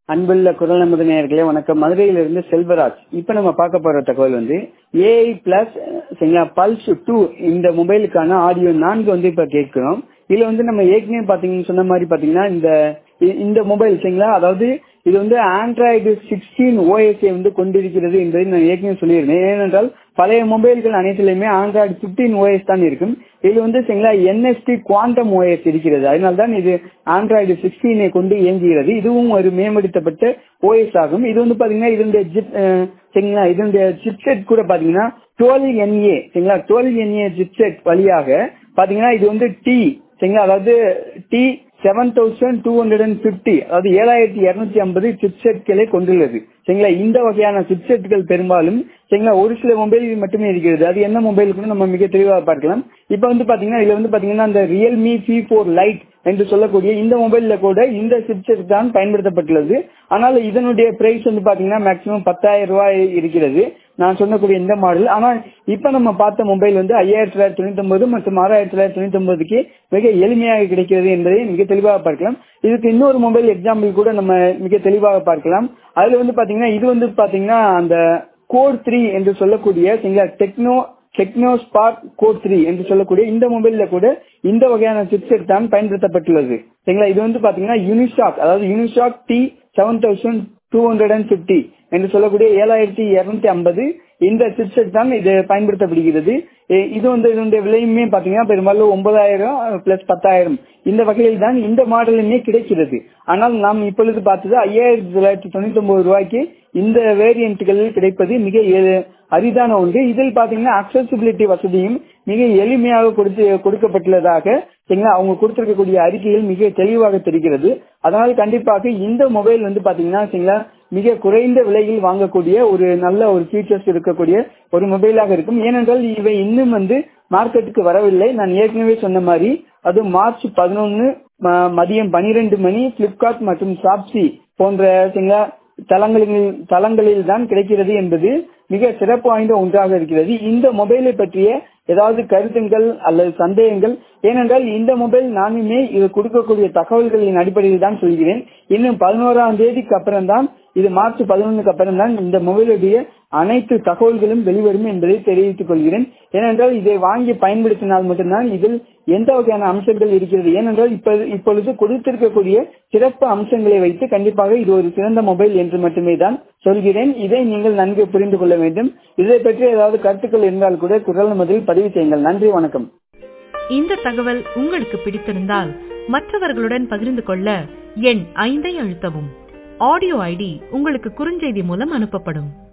அன்புள்ள குரல் நமது நேயர்களே வணக்கம் மதுரையிலிருந்து செல்வராஜ் இப்ப நம்ம பார்க்க போற தகவல் வந்து ஏஐ பிளஸ் சரிங்களா பல்ஸ் டூ இந்த மொபைலுக்கான ஆடியோ நான்கு வந்து இப்ப கேட்கிறோம் இதுல வந்து நம்ம ஏற்கனவே பாத்தீங்கன்னு சொன்ன மாதிரி பாத்தீங்கன்னா இந்த இந்த மொபைல் சரிங்களா அதாவது இது வந்து ஆண்ட்ராய்டு சிக்ஸ்டீன் ஓஎஸ்ஐ வந்து கொண்டிருக்கிறது என்பதை நான் ஏற்கனவே சொல்லியிருந்தேன் ஏனென்றால் பழைய மொபைல்கள் அனைத்திலுமே ஆண்ட்ராய்டு பிப்டீன் ஓஎஸ் தான் இருக்கும் இதுல வந்து சரிங்களா என்எஸ்டி குவாண்டம் ஓஎஸ் இருக்கிறது அதனால தான் இது ஆண்ட்ராய்டு சிக்ஸ்டீனை கொண்டு இயங்குகிறது இதுவும் ஒரு மேம்படுத்தப்பட்ட ஓஎஸ் ஆகும் இது வந்து பாத்தீங்கன்னா இதனுடைய ஜிப் சரிங்களா இதனுடைய சிப்செட் கூட பாத்தீங்கன்னா டுவெல் என்ஏ சரிங்களா டுவெல் என்ஏ சிப்செட் வழியாக பாத்தீங்கன்னா இது வந்து டி சரிங்களா அதாவது T seven thousand two hundred and fifty அதாவது ஏழாயிரத்தி இருநூத்தி ஐம்பது சிப்செட்களை கொண்டுள்ளது சரிங்களா இந்த வகையான சிப்செட்கள் பெரும்பாலும் சரிங்களா ஒரு சில மொபைல் மட்டுமே இருக்கிறது அது என்ன மொபைல் கூட நம்ம மிக தெளிவாக பார்க்கலாம் இப்ப வந்து பாத்தீங்கன்னா இதுல வந்து பாத்தீங்கன்னா அந்த ரியல்மி சி போர் லைட் என்று சொல்லக்கூடிய இந்த மொபைல்ல கூட இந்த சிப்செட் தான் பயன்படுத்தப்பட்டுள்ளது ஆனால் இதனுடைய பிரைஸ் வந்து பாத்தீங்கன்னா மேக்சிமம் பத்தாயிரம் ரூபாய் இருக்கிறது நான் சொன்னக்கூடிய இந்த மாடல் ஆனால் இப்ப நம்ம பார்த்த மொபைல் வந்து ஐயாயிரத்தி தொள்ளாயிரத்தி தொண்ணூத்தி ஒன்பது மற்றும் ஆறாயிரத்தி தொள்ளாயிரத்தி தொண்ணூத்தி ஒன்பதுக்கு மிக எளிமையாக கிடைக்கிறது என்பதை மிக தெளிவாக பார்க்கலாம் இதுக்கு இன்னொரு மொபைல் எக்ஸாம்பிள் கூட நம்ம மிக தெளிவாக பார்க்கலாம் அதுல வந்து பாத்தீங்கன்னா இது வந்து பாத்தீங்கன்னா அந்த கோர் த்ரீ என்று சொல்லக்கூடிய சரிங்களா Tecno Tecno Spark Go three என்று சொல்லக்கூடிய இந்த மொபைல்ல கூட இந்த வகையான சிப்செட் தான் பயன்படுத்தப்பட்டுள்ளது சரிங்களா இது வந்து பாத்தீங்கன்னா யூனிஷாக் அதாவது Unisoc T seven thousand two hundred and fifty என்று சொல்லக்கூடிய ஏழாயிரத்தி இருநூத்தி ஐம்பது இந்த சிப்செட் தான் இது பயன்படுத்தப்படுகிறது இது வந்து இதனுடைய விலையுமே பாத்தீங்கன்னா பெரும்பாலும் ஒன்பதாயிரம் பிளஸ் பத்தாயிரம் இந்த வகையில் தான் இந்த மாடலுமே கிடைக்கிறது ஆனால் நாம் இப்பொழுது பார்த்தது ஐயாயிரத்தி தொள்ளாயிரத்தி தொண்ணூத்தி ஒன்பது ரூபாய்க்கு இந்த வேரியன்ட்களில் கிடைப்பது மிக அரிதான ஒன்று இதில் பாத்தீங்கன்னா அக்சசிபிலிட்டி வசதியும் மிக எளிமையாக கொடுத்து கொடுக்கப்பட்டுள்ளதாக சரிங்களா அவங்க கொடுத்திருக்கக்கூடிய அறிக்கையில் மிக தெளிவாக தெரிகிறது அதனால் கண்டிப்பாக இந்த மொபைல் வந்து பாத்தீங்கன்னா சரிங்களா மிக குறைந்த விலையில் வாங்கக்கூடிய ஒரு நல்ல ஒரு ஃபீச்சர்ஸ் இருக்கக்கூடிய ஒரு மொபைலாக இருக்கும் ஏனென்றால் இவை இன்னும் வந்து மார்க்கெட்டுக்கு வரவில்லை நான் ஏற்கனவே சொன்ன மாதிரி அது மார்ச் பதினொன்னு மதியம் பனிரெண்டு மணி பிளிப்கார்ட் மற்றும் சாப்சி போன்ற சரிங்களா தளங்களில் தளங்களில் தான் கிடைக்கிறது என்பது மிக சிறப்பு வாய்ந்த ஒன்றாக இருக்கிறது இந்த மொபைலை பற்றிய ஏதாவது கருத்துங்கள் அல்லது சந்தேகங்கள் ஏனென்றால் இந்த மொபைல் நானுமே இது கொடுக்கக்கூடிய தகவல்களின் அடிப்படையில் தான் சொல்கிறேன் இன்னும் பதினோராம் தேதிக்கு அப்புறம் தான் இது மார்ச் பதினொன்னுக்கு அப்புறம் தான் இந்த மொபைலுடைய அனைத்து தகவல்களும் வெளிவரும் என்பதை தெரிவித்துக் கொள்கிறேன் ஏனென்றால் இதை வாங்கி பயன்படுத்தினால் மட்டும்தான் இதில் எந்த வகையான அம்சங்கள் இருக்கிறது ஏனென்றால் இப்பொழுது கொடுத்திருக்கக்கூடிய சிறப்பு அம்சங்களை வைத்து கண்டிப்பாக இது ஒரு சிறந்த மொபைல் என்று மட்டுமே தான் சொல்கிறேன் இதை நீங்கள் நன்கு புரிந்து கொள்ள வேண்டும் இதை பற்றி ஏதாவது கருத்துக்கள் இருந்தால் கூட குரல் முதலில் பதிவு செய்யுங்கள் நன்றி வணக்கம் இந்த தகவல் உங்களுக்கு பிடித்திருந்தால் மற்றவர்களுடன் பகிர்ந்து கொள்ள எண் ஐந்தை அழுத்தவும் ஆடியோ ஐடி உங்களுக்கு குறுஞ்செய்தி மூலம் அனுப்பப்படும்